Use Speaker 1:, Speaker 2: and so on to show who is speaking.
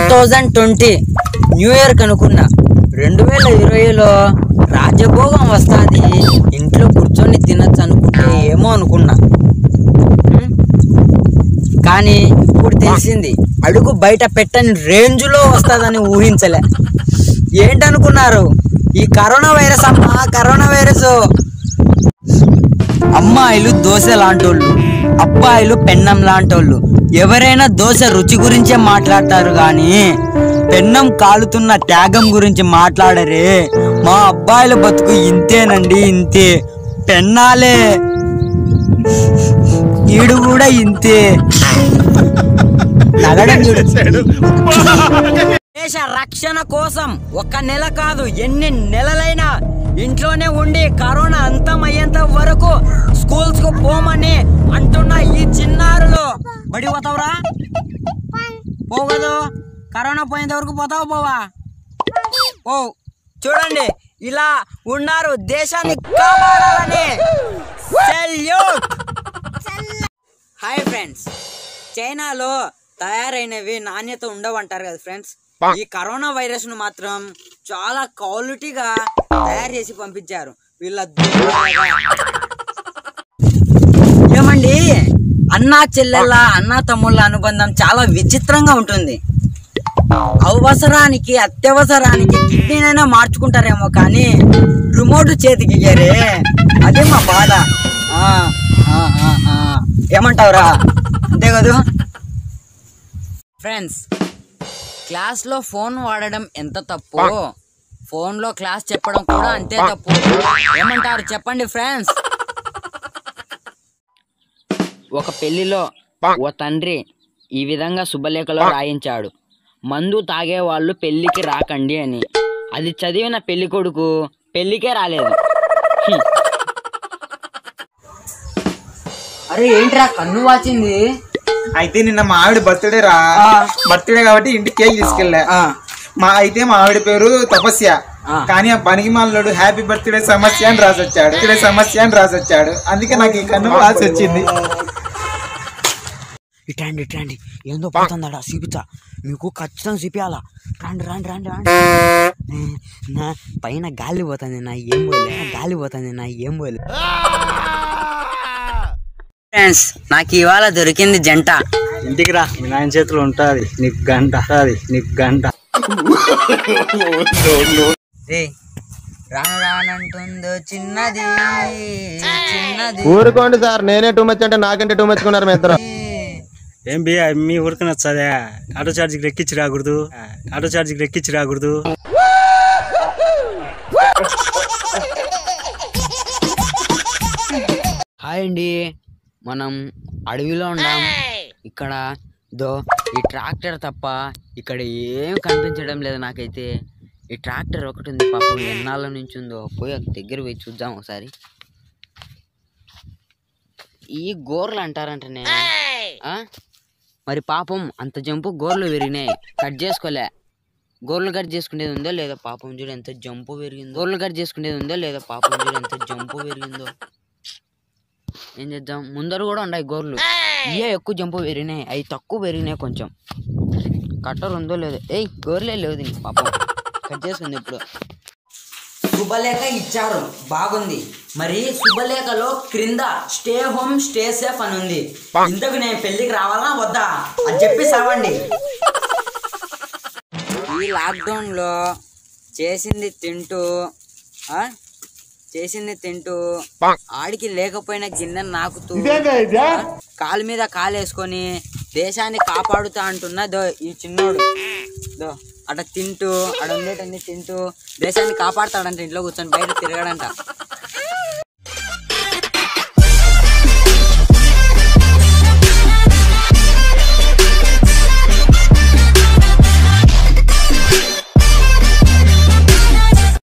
Speaker 1: Thousand twenty new year కనుకున్నా రెండు వేల ఇరవైలో రాజభోగం వస్తుంది ఇంట్లో కూర్చొని తినచ్చు అనుకుంటే ఏమో అనుకున్నా ఉం? కానీ ఇప్పుడు తెలిసింది అడుగు బయట పెట్టని రేంజ్లో వస్తుందని ఊహించలే ఏంటనుకున్నారు ఈ కరోనా వైరస్ అమ్మా కరోనా వైరస్ అమ్మాయిలు దోశ లాంటోళ్ళు అబ్బాయిలు పెన్నం లాంటోళ్ళు ఎవరైనా దోశ రుచి గురించే మాట్లాడతారు కానీ పెన్నం కాలుతున్న త్యాగం గురించి మాట్లాడరే మా అబ్బాయిల బతుకు ఇంతేనండి ఇంతే పెన్నాలే ఈడు కూడా ఇంతే నగడం చూడు దేశ రక్షణ కోసం ఒక నెల కాదు ఎన్ని నెలలైనా ఇంట్లోనే ఉండి కరోనా అంతం అయ్యేంత వరకు స్కూల్స్ కు పోమని అంటున్న ఈ చిన్నారులు బడి పోతావురా పోగదు కరోనా పోయేంత వరకు పోతావు పోవా ఓ చూడండి ఇలా ఉన్నారు దేశాన్ని కాపాడాలని సెల్యూట్ హాయ్ ఫ్రెండ్స్ చైనాలో తయారైనవి నాణ్యత ఉండవంటారు కదా ఫ్రెండ్స్ ఈ కరోనా వైరస్ ను మాత్రం చాలా క్వాలిటీగా తయారు చేసి పంపించారు వీళ్ళ దుర్మార్గ. ఏమండి అన్నా చెల్లెళ్ళ అన్నా తమ్ముళ్ళ అనుబంధం చాలా విచిత్రంగా ఉంటుంది అవసరానికి అత్యవసరానికి కిడ్నీనైనా మార్చుకుంటారేమో కానీ రిమోట్ చేతికి ఇయ్యరే అదే మా బాధ ఆ, ఆ, ఆ, ఆ. ఏమంటావురా అంతే కదూ ఫ్రెండ్స్ క్లాస్లో ఫోన్ వాడడం ఎంత తప్పు ఫోన్లో క్లాస్ చెప్పడం కూడా అంతే తప్పు ఏమంటారు చెప్పండి ఫ్రెండ్స్ ఒక పెళ్లిలో ఓ తండ్రి ఈ విధంగా శుభలేఖలో రాయించాడు మందు తాగే వాళ్ళు పెళ్లికి రాకండి అని అది చదివిన పెళ్లి కొడుకు పెళ్లికే రాలేదు హ్మ్. అరే ఏంట్రా కన్ను వాచింది
Speaker 2: అయితే నిన్న మా ఆవిడ బర్త్డే రా
Speaker 1: ఆ.
Speaker 2: బర్త్డే కాబట్టి ఇంటికి కేక్ తీసుకెళ్ళా
Speaker 1: ఆ,
Speaker 2: మా అయితే మా ఆవిడ పేరు తపస్య
Speaker 1: ఆ.
Speaker 2: కానీ ఆ పనికి మాలోడు హ్యాపీ బర్త్డే సమస్య అని రాసి వచ్చాడు బర్త్డే సమస్య అని రాసి వచ్చాడు అందుకే నాకు ఈ కన్ను రాసి వచ్చింది
Speaker 1: ఇట్లాండి ఇట్లాండి ఏందో పోతుందడా చూపించా మీకు ఖచ్చితంగా చూపించాలా రండి రండి రండి రండి ఏ, నా పైన గాలి పోతుంది నా ఏం పోలే గాలి పోతుంది నా ఏం పోలే ఫ్రెండ్స్ నాకు ఇవాళ దొరికింది జంట
Speaker 3: ఇంటికి రా మీ నాయన చేతిలో ఉంటుంది నీకు గంట ఉంటుంది నీకు గంట
Speaker 1: రే రాను రానంటుందో చిన్నది చిన్నది
Speaker 4: ఊరుకోండి సార్ నేనే టూ మచ్ అంటే నాకంటే టూ మచ్చుకున్నారు మీ ఇద్దరు
Speaker 3: ఏం బియ్య మీ ఊరికి నచ్చదే ఆటో ఛార్జీకి ఎక్కించి రాకూడదు ఆటో ఛార్జీకి ఎక్కించి రాకూడదు
Speaker 1: హాయ్ అండి మనం అడవిలో ఉన్నాం ఇక్కడ దో ఈ ట్రాక్టర్ తప్ప ఇక్కడ ఏం కనిపించడం లేదు నాకైతే ఈ ట్రాక్టర్ ఒకటి ఉంది పాపం ఎన్నాళ్ళ నుంచి ఉందో పోయి ఒక దగ్గర పోయి చూద్దాం ఒకసారి ఈ గోర్లు అంటారంటనే ఆ? మరి పాపం అంత జంపు గోర్లు పెరిగినాయి కట్ చేసుకోలే గోర్లు కట్ చేసుకునేది ఉందో లేదో పాపం చూడు ఎంత జంపు పెరిగిందో గోర్లు కట్ చేసుకునేది ఉందో లేదో పాపం చూడు ఎంత జంపు పెరిగిందో ఏం చేద్దాం ముందర కూడా ఉన్నాయి గోర్లు ఇవే ఎక్కువ జంపు పెరిగినాయి అవి తక్కువ పెరిగినాయి కొంచెం కట్టర్ ఉందో లేదో ఏయ్ గోర్లే లేవు దీనికి పాపం కట్ చేసుకుంది ఇప్పుడు శుభలేఖ ఇచ్చారు బాగుంది మరి శుభలేఖలో క్రింద స్టే హోమ్ స్టే సేఫ్ అని ఉంది ఇంతకు నేను పెళ్లికి రావాలా వద్దా అది చెప్పి సావండి ఈ లాక్డౌన్ లో చేసింది తింటూ ఆ? చేసింది తింటూ ఆడికి లేకపోయిన గిన్నె నాకుతూ ఆ? కాలు మీద కాలేసుకొని దేశాన్ని కాపాడుతా అంటున్న దో ఈ చిన్నోడు దో అట తింటూ అడ ఉండేటన్ని తింటూ దేశాన్ని కాపాడుతాడంట ఇంట్లో కూర్చొని బయట తిరగడంట